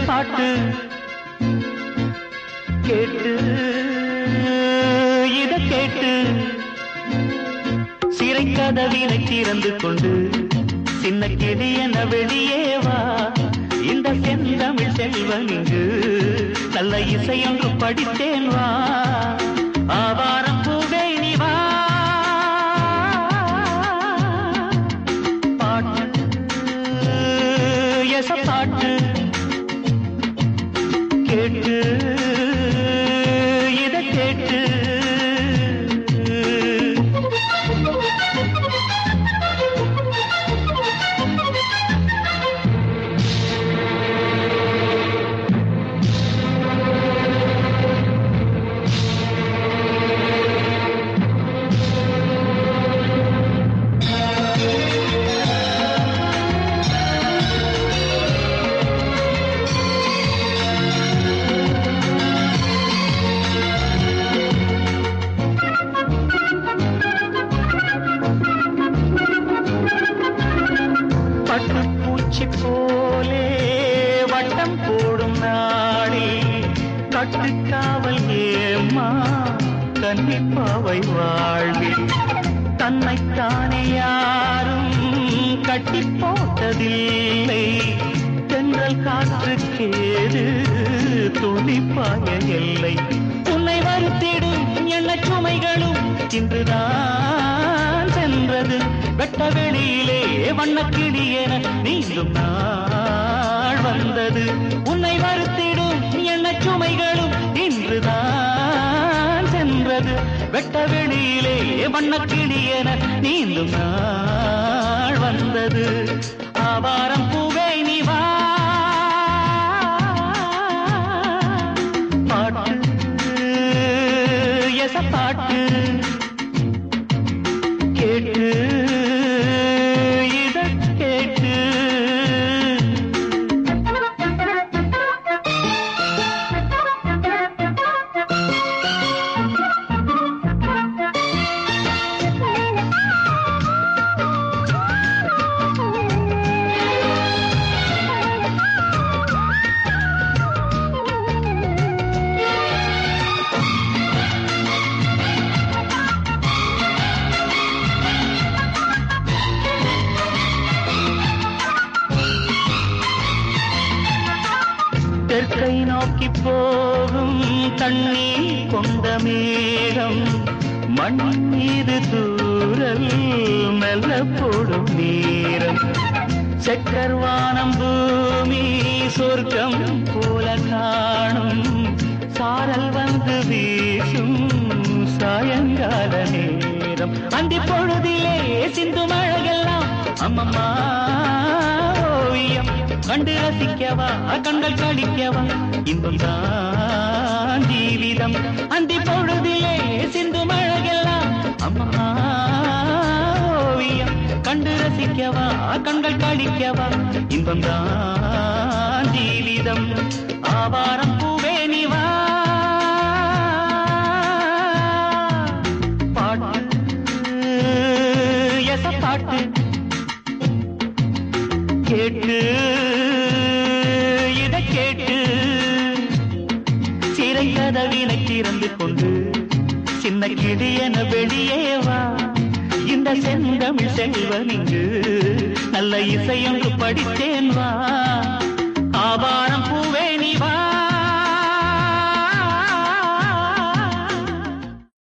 பாட்டு கேட்டு இத கேட்டு சிறை கதவினை திறந்து கொண்டு சின்ன கிளி என வெளியே வா இந்த செந்தமிழ் செல்வன் இங்கு நல்ல இசையொன்று படித்தேன் வா ஆவாரம் பூவே நீ வா பாட்டு எச பாட்டு கேட்டு இத கேட்டு பட்டுப்பூச்சி போலே வட்டம் போடும் நாளே கட்டுக்காவல் ஏம்மா கன்னிப்பாவை வாழ்வில் தன்னைத்தானே யாரும் கட்டி போட்டதில்லை தென்றல் காற்றுக்கேது துணிப்பாய எல்லை உன்னை வருத்திடும் எண்ண சுமைகளும் இன்றுதான் சென்றது வெட்ட வெளியிலே வண்ணக்கிளி என நீந்தும் நாள் வந்தது உன்னை வருத்திடும் எண்ண சுமைகளும் இன்றுதான் சென்றது வெட்ட வெளியிலே வண்ணக்கிளி என நீந்தும் நாள் வந்தது ஆவாரம் பூவே நீ வா பாட்டு எச பாட்டு கேட்டு இத கேட்டு தெற்கை நோக்கி போகும் தண்ணீர் கொண்ட மேகம் மண் மீது தூரல் மெல்ல போடும் நேரம் செக்கர்வானம் பூமி சொர்க்கம் போல காணும் சாரல் வந்து வீசும் சாயங்கால நேரம் அந்தி பொழுதிலே சிந்து மழையெல்லாம் அம்மம்மா ஓவியம் கண்டு ரசிக்கவா கண்கள் கழிக்கவா இன்பம் தான் ஜீவிதம் அந்தி பொழுதிலே சிந்து மழையெல்லாம் அம்மம்மா ஓவியம் கண்டு ரசிக்கவா கண்கள் கழிக்கவா இன்பம் தான் ஜீவிதம் ஆவாரம் பூவே நீ வா பாட்டு எச பாட்டு கேட்டு இத கேட்டு சிறை கதவினை திறந்து கொண்டு சின்ன கிளி என வெளியே வா இந்த செந்தமிழ் செல்வன் இங்கு நல்ல இசையொன்று படித்தேன் வா ஆவார